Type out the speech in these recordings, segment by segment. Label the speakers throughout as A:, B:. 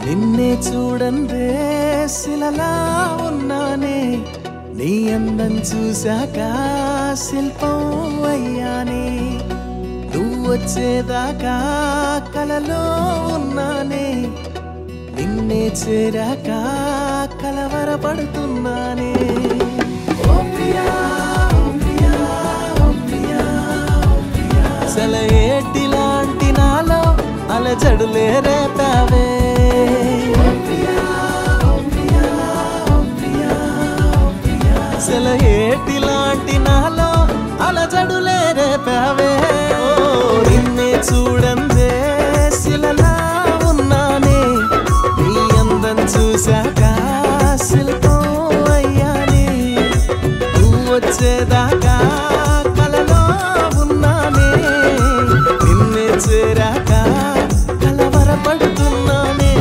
A: నిన్నే చూడందే శిలలా ఉన్నానే నీ అందం చూశాక శిల్పం అయ్యానే నువ్వు వచ్చేదాకా కలలో ఉన్నానే నిన్నే చేరాక కలవరపడుతున్నానే ఓ ప్రియా, ఓ ప్రియా, ఓ ప్రియా, ఓ ప్రియా. సెలయేటి లాంటి నాలో అలజడులే రేపావే ఓ ప్రియా, ఓ ప్రియా, ఓ ప్రియా, ఓ ప్రియా. సెలయేటి లాంటి నాలో అలజడులే రేపావే ఓ నిన్నే చూడందే శిలలా ఉన్నానే నీ అందం చూశాక శిల్పం అయ్యానే నువ్వు వచ్చేదాకా కలలో ఉన్నానే నిన్నే చేరాక కలవరపడుతున్నానే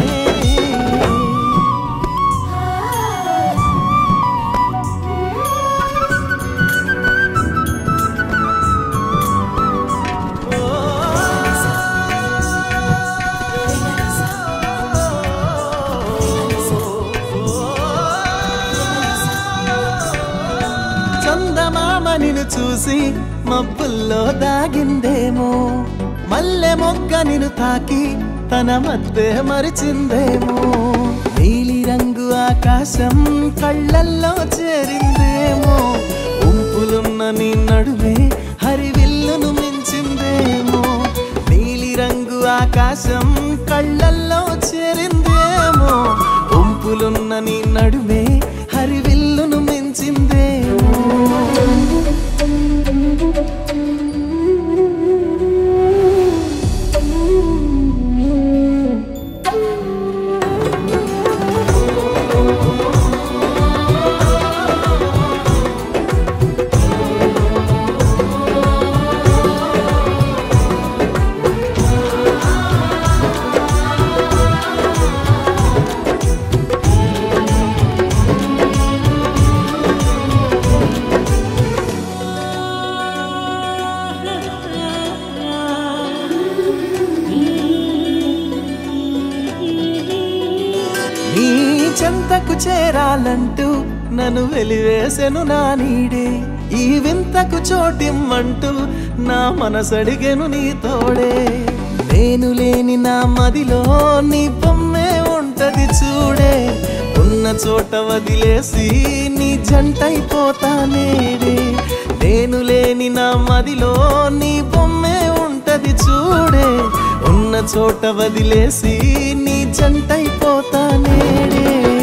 A: చందమామ నిన్ను చూసి మబ్బుల్లో దాగిందేమో మల్లె మొగ్గ నిన్ను తాకి తన మధ్య మరిచిందేమో నీలి రంగు ఆకాశం కళ్ళల్లో చేరిందేమో ఉంపులున్న నీ నడుమే హరివిల్లును మించిందేమో నీలి రంగు ఆకాశం కళ్ళల్లో చేరిందేమో ఉంపులున్న నీ నడుమే హరివిల్లును మించిందేమో నీ చెంతకు చేరాలంటూ నన్ను వెలివేసెను నా నీడే ఈ వింతకు చోటిమ్మంటూ నా మనసడిగెను నీ తోడే నేను లేని నా మదిలో నీ బొమ్మే ఉంటది చూడే ఉన్న చోట వదిలేసి నీ జంటైపోతా నేడే నేను లేని నా మదిలో నీ బొమ్మే ఉంటది చూడే ఉన్న చోట వదిలేసి నీ జంటైపోతా నేడే